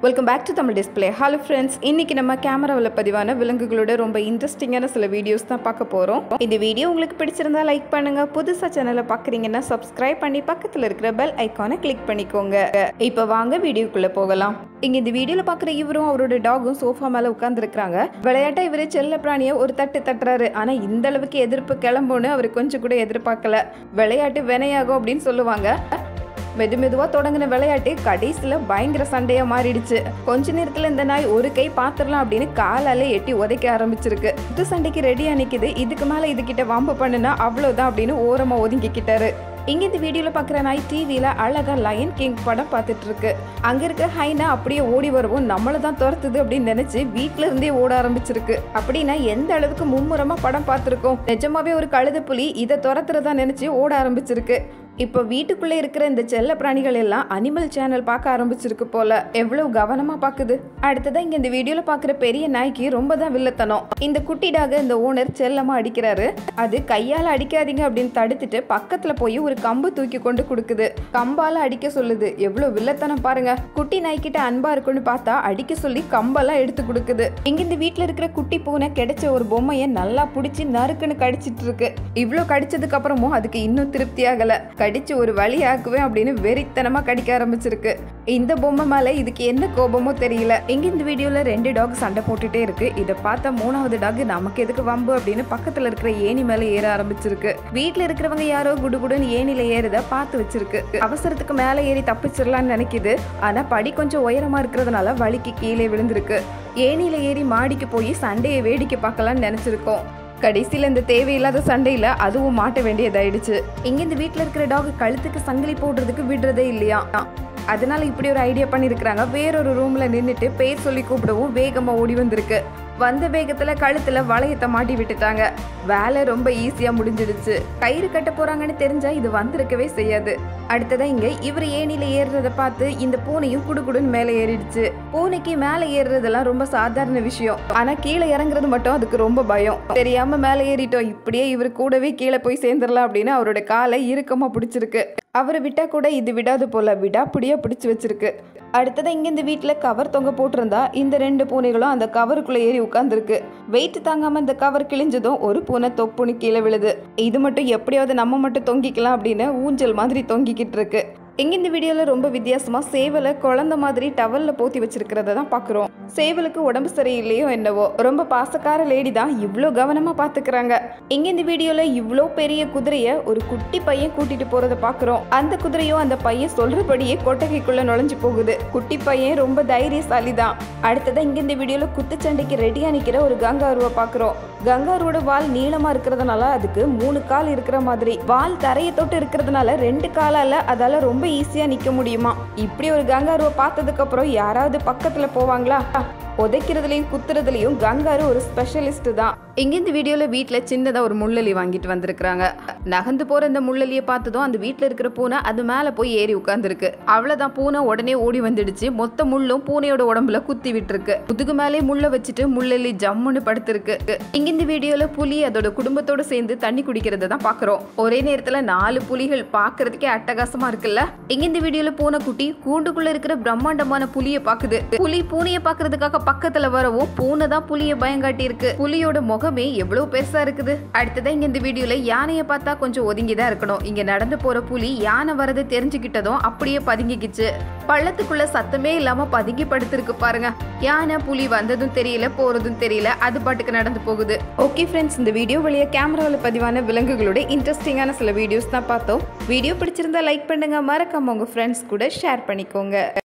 welcome back to Tamil display hello friends இன்னைக்கு நம்ம கேமராவில் பதிவான விலங்குகளோட ரொம்ப இன்ட்ரெஸ்டிங்கான சில வீடியோஸ் தான் பார்க்க போகிறோம் இந்த வீடியோ உங்களுக்கு பிடிச்சிருந்தா லைக் பண்ணுங்க புதுசாக சேனலை பார்க்குறீங்கன்னா சப்ஸ்கிரைப் பண்ணி பக்கத்தில் இருக்கிற பெல் ஐக்கானை கிளிக் பண்ணிக்கோங்க இப்போ வாங்க வீடியோக்குள்ளே போகலாம் இங்கே இந்த வீடியோவில் பார்க்குற இவரும் அவரோட டாகும் சோஃபா மேலே உட்காந்துருக்காங்க விளையாட்டா இவர் செல்ல பிராணியை ஒரு தட்டு தட்டுறாரு ஆனால் இந்த அளவுக்கு எதிர்ப்பு கிளம்புன்னு அவர் கொஞ்சம் கூட எதிர்பார்க்கல விளையாட்டு வினையாகும் அப்படின்னு சொல்லுவாங்க மெது மெதுவாக தொடங்கின விளையாட்டு கடைசியில் பயங்கர சண்டையாக மாறிடுச்சு கொஞ்ச நேரத்தில் இந்த நாய் ஒரு கை பாத்திரலாம் அப்படின்னு காலாலே எட்டி உதைக்க ஆரம்பிச்சிருக்கு இது சண்டைக்கு ரெடியாக நிற்குது இதுக்கு மேலே இதுகிட்ட வம்பு பண்ணுனா அவ்வளோதான் அப்படின்னு ஓரமாக ஒதுங்கிக்கிட்டாரு இங்க இந்த வீடியோல பாக்குற நாய் டிவியில அழகா லயன் கிங் படம் பார்த்துட்டு இருக்கு அங்க இருக்கிற ஹைனா அப்படியே ஓடி வரவும் நம்மள தான் துரத்துது அப்படின்னு நினைச்சு வீட்ல இருந்தே ஓட ஆரம்பிச்சிருக்கு அப்படின்னா எந்த அளவுக்கு மும்முரமா படம் பார்த்துருக்கோம் நிஜமாவே ஒரு கழுத புலி இதை துரத்துறதா நினைச்சு ஓட ஆரம்பிச்சிருக்கு இப்போ வீட்டுக்குள்ள இருக்கிற இந்த செல்ல பிராணிகள் எல்லாம் அனிமல் சேனல் பார்க்க ஆரம்பிச்சிருக்கு போல எவ்வளவு கவனமா பாக்குது அடுத்ததா இங்க இந்த வீடியோல பாக்குற பெரிய நாய்க்கு ரொம்ப தான் வில்லத்தனம் இந்த குட்டிடாக இந்த ஓனர் செல்லமா அடிக்கிறாரு அது கையால அடிக்காதீங்க அப்படின்னு தடுத்துட்டு பக்கத்துல போய் ஒரு கம்பு தூக்கி கொண்டு கொடுக்குது கம்பால அடிக்க சொல்லுது எவ்வளவு வில்லத்தனம் பாருங்க குட்டி நாய்க்கிட்ட அன்பா இருக்குன்னு பார்த்தா அடிக்க சொல்லி கம்பெல்லாம் எடுத்து கொடுக்குது இங்க இந்த வீட்ல இருக்கிற குட்டி பூனை கிடைச்ச ஒரு பொம்மையை நல்லா பிடிச்சி நறுக்குன்னு கடிச்சிட்டு இருக்கு இவ்வளோ கடிச்சதுக்கு அப்புறமும் அதுக்கு இன்னும் திருப்தி ஆகல கடிச்சு ஒரு வழி ஆக்குவேன் அப்படின்னு வெறித்தனமா கடிக்க ஆரம்பிச்சிருக்கு இந்த பொம்மை மேல இதுக்கு என்ன கோபமோ தெரியல இங்க இந்த வீடியோல ரெண்டு டாக் சண்டை போட்டுட்டே இருக்கு இதை பார்த்த மூணாவது டாக் நமக்கு எதுக்கு வம்பு அப்படின்னு பக்கத்துல இருக்கிற ஏணி மேல ஏற ஆரம்பிச்சிருக்கு வீட்ல இருக்கிறவங்க யாரோ குடுகுடுன்னு ஏணில ஏறுத பார்த்து வச்சிருக்கு அவசரத்துக்கு மேல ஏறி தப்பிச்சிடலாம்னு நினைக்குது ஆனா படி கொஞ்சம் உயரமா இருக்கிறதுனால வலிக்கு கீழே விழுந்திருக்கு ஏணியில ஏறி மாடிக்கு போய் சண்டையை வேடிக்கை பார்க்கலாம்னு நினைச்சிருக்கோம் கடைசியில் இந்த தேவையில்லாத சண்டையில் அதுவும் மாட்ட வேண்டியதாயிடுச்சு இங்க இந்த வீட்டில் இருக்கிற டாக் கழுத்துக்கு சங்கிலி போடுறதுக்கு விடுறதே இல்லையா அதனால இப்படி ஒரு ஐடியா பண்ணியிருக்கிறாங்க வேறொரு ரூம்ல நின்றுட்டு பேர் சொல்லி கூப்பிடவும் வேகமா ஓடி வந்திருக்கு வந்த வேகத்துல கழுத்துல வளையத்தை மாட்டி விட்டுட்டாங்க வேலை ரொம்ப ஈஸியா முடிஞ்சிடுச்சு கயிறு கட்ட போறாங்கன்னு தெரிஞ்சா இது வந்திருக்கவே செய்யாது அடுத்ததா இங்க இவர் ஏணியில ஏறுறத பார்த்து இந்த பூனையும் குடுகுடுன்னு மேலே ஏறிடுச்சு பூனைக்கு மேலே ஏறுறதெல்லாம் ரொம்ப சாதாரண விஷயம் ஆனா கீழே இறங்குறது மட்டும் அதுக்கு ரொம்ப பயம் தெரியாம மேலே ஏறிட்டோம் இப்படியே இவர் கூடவே கீழே போய் சேர்ந்துடலாம் அப்படின்னு அவரோட காலை இறுக்கமா பிடிச்சிருக்கு அவரை விட்டா கூட இது விடாது போல விடாப்பிடியா பிடிச்சு வச்சிருக்கு அடுத்தது இங்க இந்த வீட்டில் கவர் தொங்க போட்டிருந்தா இந்த ரெண்டு பூனைகளும் அந்த கவருக்குள்ள ஏறி உட்காந்துருக்கு வெயிட் தாங்காம இந்த கவர் கிழிஞ்சதும் ஒரு பூனை தொப்புன்னு கீழே விழுது இது மட்டும் எப்படியாவது நம்ம மட்டும் தொங்கிக்கலாம் அப்படின்னு ஊஞ்சல் மாதிரி தொங்கிக்கிட்டு இருக்கு இங்க இந்த வீடியோல ரொம்ப வித்தியாசமா சேவலை குழந்தை மாதிரி டவல்ல போத்தி வச்சிருக்கிறத தான் பாக்குறோம் சேவலுக்கு உடம்பு சரியில்லையோ என்னவோ ரொம்ப பாசக்கார லேடி தான் இவ்வளோ கவனமா பாத்துக்கிறாங்க இங்க இந்த வீடியோல இவ்வளோ பெரிய குதிரைய ஒரு குட்டி பையன் கூட்டிட்டு போறத பாக்குறோம் அந்த குதிரையும் அந்த பையன் சொல்றபடியே கொட்டகைக்குள்ள நுழைஞ்சு போகுது குட்டி பையன் ரொம்ப தைரியசாலி தான் அடுத்ததா இங்க இந்த வீடியோல குத்துச்சண்டைக்கு ரெடியா நிக்கிற ஒரு கங்காருவை பாக்குறோம் கங்காருவோட வால் நீளமா இருக்கிறதுனால அதுக்கு மூணு கால் இருக்கிற மாதிரி வால் தரையை தொட்டு இருக்கிறதுனால ரெண்டு காலால அதால ரொம்ப ஈஸியா நிக்க முடியுமா இப்படி ஒரு கங்காருவை பார்த்ததுக்கு அப்புறம் யாராவது பக்கத்துல போவாங்களா உதைக்கிறதுலையும் குத்துறதுலையும் கங்காரு ஒரு ஸ்பெஷலிஸ்ட் தான் இங்க இந்த வீடியோல வீட்ல சின்னதா ஒரு முள்ளலி வாங்கிட்டு வந்திருக்காங்க நகர்ந்து போற இந்த முள்ளலியை பார்த்ததும் அந்த வீட்ல இருக்கிற பூனை அது மேல போய் ஏறி உட்கார்ந்துருக்கு அவ்வளவுதான் பூனை உடனே ஓடி வந்துடுச்சு மொத்த முள்ளும் பூனையோட உடம்புல குத்தி விட்டுருக்கு முதுகு மேலே முள்ள வச்சுட்டு முள்ளலி ஜம்முன்னு படுத்திருக்கு இங்க இந்த வீடியோல புலி அதோட குடும்பத்தோட சேர்ந்து தண்ணி குடிக்கிறத தான் பாக்குறோம் ஒரே நேரத்துல நாலு புலிகள் பாக்குறதுக்கே அட்டகாசமா இருக்குல்ல இங்க இந்த வீடியோல பூனை குட்டி கூண்டுக்குள்ள இருக்கிற பிரம்மாண்டமான புலியை பாக்குது புலி பூனையை பாக்குறதுக்காக பக்கத்துல வரவும் பூனை தான் புலிய பயங்காட்டி இருக்கு புலியோட முகமே எவ்வளவு பெருசா இருக்குது அடுத்ததான் இங்க இந்த வீடியோல யானையை பார்த்தா கொஞ்சம் ஒதுங்கி தான் இருக்கணும் இங்க நடந்து போற புலி யானை வரது தெரிஞ்சுக்கிட்டதும் அப்படியே பதுங்கிக்கிச்சு பள்ளத்துக்குள்ள சத்தமே இல்லாம பதுங்கி படுத்திருக்கு பாருங்க யானை புலி வந்ததும் தெரியல போறதும் தெரியல அது பாட்டுக்கு நடந்து போகுது ஓகே ஃப்ரெண்ட்ஸ் இந்த வீடியோ வழியா கேமராவில் பதிவான விலங்குகளோட இன்ட்ரெஸ்டிங்கான சில வீடியோஸ் தான் பார்த்தோம் வீடியோ பிடிச்சிருந்தா லைக் பண்ணுங்க மறக்காம உங்க ஃப்ரெண்ட்ஸ் கூட ஷேர் பண்ணிக்கோங்க